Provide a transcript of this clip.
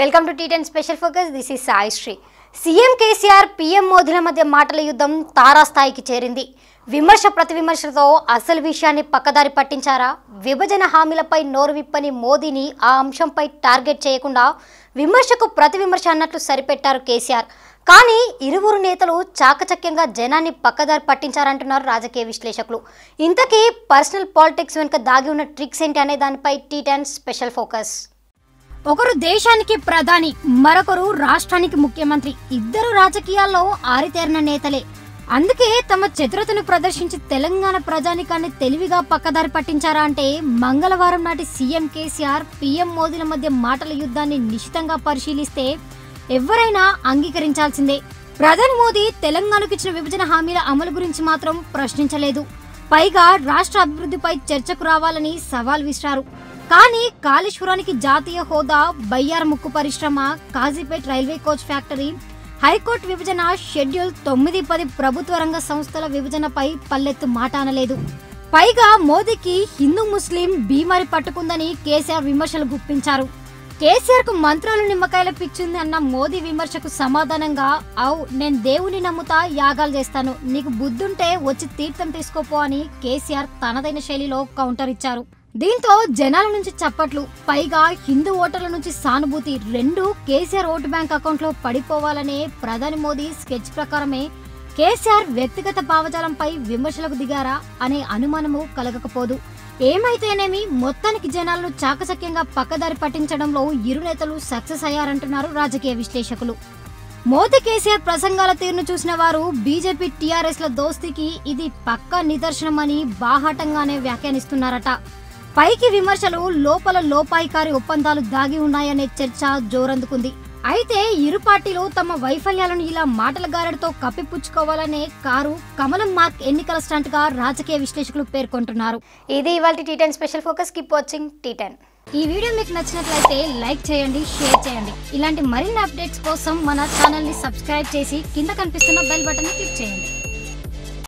welcome to T ten special focus this is Sai Sri CM KCR PM మోదీల మధ్య మాటల యుద్ధం తారాస్థాయికి చేరింది విమర్శ ప్రతి విమర్శతో అసలు విషయాన్ని పక్కదారి పట్టించారా విభజన హామీలపై నోరు విప్పని మోదీని ఆ అంశంపై టార్గెట్ చేయకుండా విమర్శకు ప్రతి విమర్శ అన్నట్లు సరిపెట్టారు కేసీఆర్ కానీ ఇరువురు నేతలు చాకచక్యంగా జనాన్ని పక్కదారి పట్టించారంటున్నారు రాజకీయ విశ్లేషకులు ఇంతకీ పర్సనల్ పాలిటిక్స్ వెనుక దాగి ఉన్న ట్రిక్స్ ఏంటి అనే దానిపై టీ టెన్ స్పెషల్ ఫోకస్ ఒకరు దేశానికి ప్రధాని మరొకరు రాష్ట్రానికి ముఖ్యమంత్రి ఇద్దరు రాజకీయాల్లో ఆరితేరిన నేతలే అందుకే తమ చతురతను ప్రదర్శించి తెలంగాణ ప్రజానికాన్ని తెలివిగా పక్కదారి పట్టించారా అంటే మంగళవారం నాటి సీఎం కేసీఆర్ పీఎం మోదీల మధ్య మాటల యుద్ధాన్ని నిశితంగా పరిశీలిస్తే ఎవరైనా అంగీకరించాల్సిందే ప్రధాని మోదీ తెలంగాణకు ఇచ్చిన విభజన హామీల అమలు గురించి మాత్రం ప్రశ్నించలేదు పైగా రాష్ట్ర అభివృద్ధిపై చర్చకు రావాలని సవాల్ విసిరారు కానీ కాళేశ్వరానికి జాతీయ హోదా బయ్యార్ ముక్కు పరిశ్రమ Kazipet railway coach factory high court విభజన షెడ్యూల్ తొమ్మిది పది ప్రభుత్వ రంగ సంస్థల విభజనపై పల్లెత్తు మాట అనలేదు పైగా మోదీకి హిందూ ముస్లిం బీమారి పట్టుకుందని కేసీఆర్ విమర్శలు గుప్పించారు కేసీఆర్ కు మంత్రాలు నిమ్మకాయల పిచ్చింది అన్న మోదీ విమర్శకు సమాధానంగా అవు నేను దేవుని నమ్ముతా యాగాలు చేస్తాను నీకు బుద్ధుంటే వచ్చి తీర్థం తీసుకోపో అని కేసీఆర్ తనదైన శైలిలో కౌంటర్ ఇచ్చారు దీంతో జనాల నుంచి చప్పట్లు పైగా హిందూ ఓటర్ల నుంచి సానుభూతి రెండు కేసీఆర్ ఓటు బ్యాంక్ అకౌంట్ లో పడిపోవాలనే ప్రధాని మోదీ స్కెచ్ ప్రకారమే కేసీఆర్ వ్యక్తిగత భావజాలంపై విమర్శలకు దిగారా అనే అనుమానము కలగకపోదు ఏమైతేనేమి మొత్తానికి జనాలను చాకచక్యంగా పక్కదారి పట్టించడంలో ఇరు నేతలు సక్సెస్ అయ్యారంటున్నారు రాజకీయ విశ్లేషకులు మోదీ కేసీఆర్ ప్రసంగాల తీరును చూసిన వారు బీజేపీ టీఆర్ఎస్ ల దోస్తీకి ఇది పక్కా నిదర్శనమని బాహాటంగానే వ్యాఖ్యానిస్తున్నారట పైకి విమర్శలు లోపల లోపాయికారి ఒప్పందాలు దాగి ఉన్నాయనే చర్చ జోరందుకుంది అయితే ఇరు పార్టీలు తమ వైఫల్యాలను ఇలా మాటల గారడితో కప్పిపుచ్చుకోవాలనే కారు కమలం మార్క్ ఎన్నికల స్టంట్ గా రాజకీయ విశ్లేషకులు పేర్కొంటున్నారు ఇది ఇవాళ T ten special focus keep watching T ten ఈ వీడియో మీకు నచ్చినట్లయితే లైక్ చేయండి షేర్ చేయండి ఇలాంటి మరిన్ని అప్డేట్స్ కోసం మన ఛానల్ ని సబ్స్క్రైబ్ చేసి కింద కనిపిస్తున్న బెల్ బటన్ ని క్లిక్ చేయండి